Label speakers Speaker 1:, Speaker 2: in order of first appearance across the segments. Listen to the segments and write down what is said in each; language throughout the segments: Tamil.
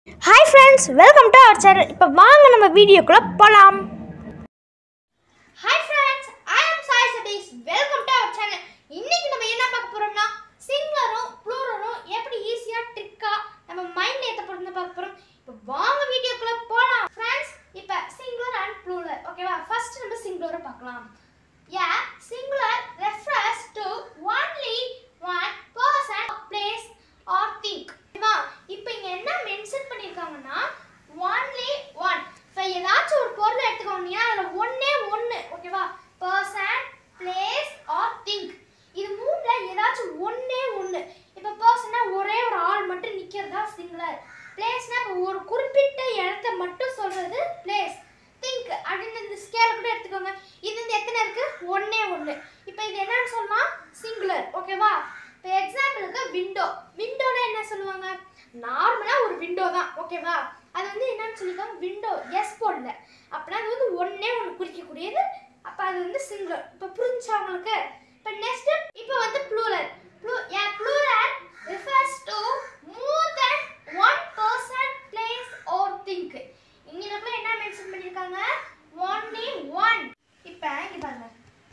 Speaker 1: Hi friends welcome to our channel இப்போ வாங்க நம்ம வீடியோக்குள்ள போகலாம் hi friends I am Sai Satish welcome to our channel இன்னைக்கு நம்ம என்ன பார்க்க போறோம்னா சிங்குலரும் ப்ளூரலும் எப்படி ஈஸியா ட்ரிக்கா நம்ம மைண்ட்ல ஏத்த போறோம்னு பார்க்க போறோம் இப்போ வாங்க வீடியோக்குள்ள போலாம் ஃப்ரெண்ட்ஸ் இப்போ சிங்குலர் அண்ட் ப்ளூரல் ஓகேவா ஃபர்ஸ்ட் நம்ம சிங்குலரை பார்க்கலாம் Yeah, singular refers to only one person, place or thing. ஓகேவா இப்போ இங்க என்ன மென்ஷன் பண்ணிருக்காங்கன்னா only one இப்போ ஏதாச்சும் ஒரு பொருளை எடுத்துக்கோங்க அதுல ஒண்ணே ஒண்ணு ஓகேவா person place or thing இது மூணுல ஏதாச்சும் ஒண்ணே ஒண்ணு இப்போ பர்சனா ஒரே ஒரு ஆள் மட்டும் நிக்கிறதா சிங்குலர் பிளேஸ்னா இப்போ ஒரு குறிப்பிட்ட இடத்த மட்டும் சொல்றது பிளேஸ் திங்க் அப்படின்னு இந்த ஸ்கேல் கூட எடுத்துக்கோங்க இது வந்து எத்தனை இருக்கு ஒண்ணே ஒண்ணு இப்போ இது என்னன்னு சொல்லலாம் சிங்குலர் ஓகேவா இப்போ எக்ஸாம்பிளுக்கு விண்டோ விண்டோனா என்ன சொல்லுவாங்க நார்மலா ஒரு விண்டோ தான் ஓகேவா அது வந்து என்னன்னு சொல்லிருக்காங்க விண்டோ எஸ் போடல அப்படின்னா அது வந்து ஒண்ணே ஒன்று குறிக்கக்கூடியது அப்போ அது வந்து சிங்குலர் இப்போ புரிஞ்சா உங்களுக்கு இப்போ நெக்ஸ்ட் இப்போ வந்து ப்ளூரல் ப்ளூ yeah plural refers to more than one person place or think இங்கனக்குள்ள என்ன மென்ஷன் பண்ணிருக்காங்க only one இப்போ இங்க பாருங்க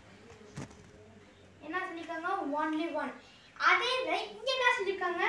Speaker 1: என்ன சொல்லிருக்காங்க only one அதே இதை இங்க என்ன சொல்லிருக்காங்க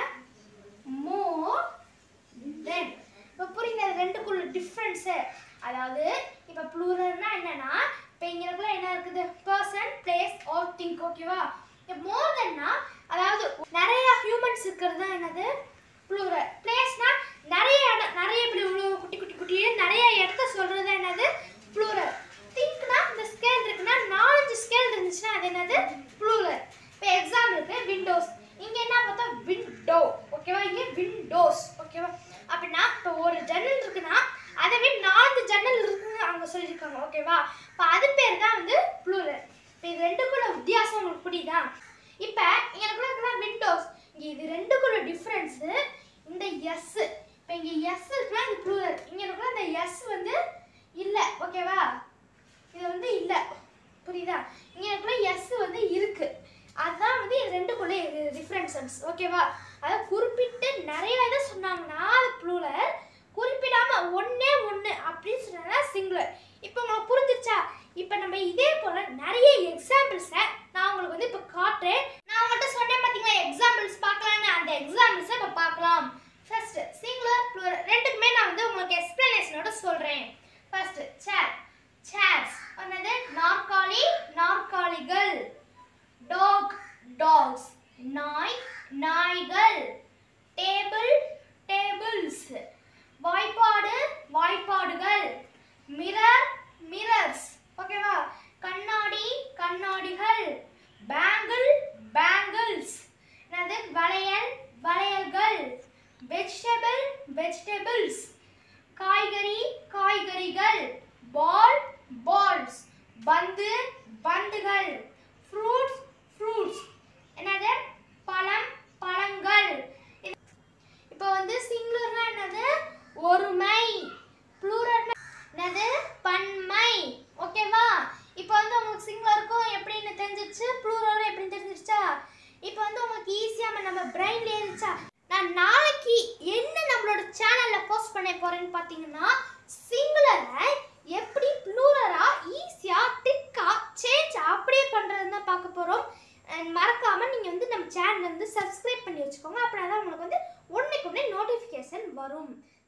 Speaker 1: more than இப்போ புரியுங்க இது ரெண்டுக்குள்ள டிஃப்ரென்ஸ் அதாவது இப்போ ப்ளூரல்னா என்னன்னா இப்போ இங்கனக்குள்ள என்ன இருக்குது பர்சன் பிளேஸ் ஆர் திங்க் ஓகேவா இப்போ மோர் தென்னா அதாவது நிறைய ஹியூமன்ஸ் இருக்கிறது தான் என்னது ப்ளூரல் பிளேஸ்னா நிறைய இடம் நிறைய இப்படி இவ்வளோ குட்டி குட்டி குட்டி நிறைய இடத்த சொல்றது தான் என்னது ப்ளூரல் திங்க்னா இந்த ஸ்கேல் இருக்குன்னா நாலஞ்சு ஸ்கேல் இருந்துச்சுன்னா அது என்னது ப்ளூரல் இப்போ எக்ஸாம்பிளுக்கு விண்டோஸ் இங்க என்ன பார்த்தா விண்டோ ஓகேவா இங்க விண்டோஸ் ஓகேவா அப்படின்னா இப்போ ஒரு ஜன்னல் இருக்குன்னா அதவே நாலு ஜன்னல் இருக்குன்னு அவங்க சொல்லியிருக்காங்க ஓகேவா இப்போ அது பேர் தான் வந்து ப்ளூரல் இப்போ இது ரெண்டுக்குள்ள வித்தியாசம் உங்களுக்கு புரியுதா இப்போ எனக்குள்ள இருக்கிற விண்டோஸ் இங்கே இது ரெண்டுக்குள்ள டிஃப்ரென்ஸு இந்த எஸ் இப்போ இங்கே எஸ் இருக்குன்னா இது ப்ளூரல் இங்கே இருக்கிற இந்த எஸ் வந்து இல்லை ஓகேவா இது வந்து இல்லை புரியுதா இங்கே இருக்கிற எஸ் வந்து இருக்கு அதுதான் வந்து இது ரெண்டுக்குள்ள டிஃப்ரென்சஸ் ஓகேவா அதாவது குறிப்பிட்டு நிறைய இதை சொன்னாங்கன்னா அது ப்ளூரல் குறிப்பிடாம ஒண்ணே ஒண்ணு அப்படின்னு சொன்னா சிங்குலர் இப்போ உங்களுக்கு புரிஞ்சிருச்சா இப்போ நம்ம இதே போல நிறைய எக்ஸாம்பிள்ஸை நான் உங்களுக்கு வந்து இப்போ காட்டுறேன் நான் உங்கள்கிட்ட சொன்னேன் பார்த்தீங்களா எக்ஸாம்பிள்ஸ் பார்க்கலான்னு அந்த எக்ஸாம்பிள்ஸை இப்போ பார்க்கலாம் ஃபர்ஸ்ட் சிங்குலர் ப்ளூரல் ரெண்டுக்குமே நான் வந்து உங்களுக்கு எக்ஸ்பிளனேஷனோட சொல்றேன் ஃபர்ஸ்ட் சேர் சேர்ஸ் என்னது நாற்காலி நாற்காலிகள் டாக் டாக்ஸ் நாய் நாய்கள் டேபிள் டேபிள்ஸ் வாய்ப்பாடு வாய்ப்பாடுகள் மிரர் மிரர்ஸ் ஓகேவா கண்ணாடி கண்ணாடிகள் பேங்கிள் பேங்கிள்ஸ் என்னது வளையல் வளையல்கள் வெஜிடபிள் வெஜிடபிள்ஸ் காய்கறி காய்கறிகள் பால் பால்ஸ் பந்து பந்துகள் ஃப்ரூட்ஸ் ஃப்ரூட்ஸ் என்னது பழம் பழங்கள் இப்போ வந்து சிங்குலர்னா என்னது ஒருமை ப்ளூரல் என்னது பன்மை ஓகேவா இப்போ வந்து உங்களுக்கு சிங்குலருக்கும் எப்படின்னு தெரிஞ்சிருச்சு ப்ளூரலும் எப்படின்னு தெரிஞ்சிருச்சா இப்போ வந்து உங்களுக்கு ஈஸியாக நம்ம பிரெயின்ல இருந்துச்சா நான் நாளைக்கு என்ன நம்மளோட சேனல்ல போஸ்ட் பண்ண போறேன்னு பார்த்தீங்கன்னா சிங்குலரை எப்படி ப்ளூரலா ஈஸியா ட்ரிக்கா சேஞ்ச் அப்படியே பண்றதுன்னு தான் பார்க்க போறோம் And மறக்காம நீங்க வந்து நம்ம சேனல் வந்து சப்ஸ்கிரைப் பண்ணி வச்சுக்கோங்க அப்படின்னா தான் உங்களுக்கு வந்து ஒன்றைக்கு ஒன்றே நோட்டிஃபிகேஷன் வரும்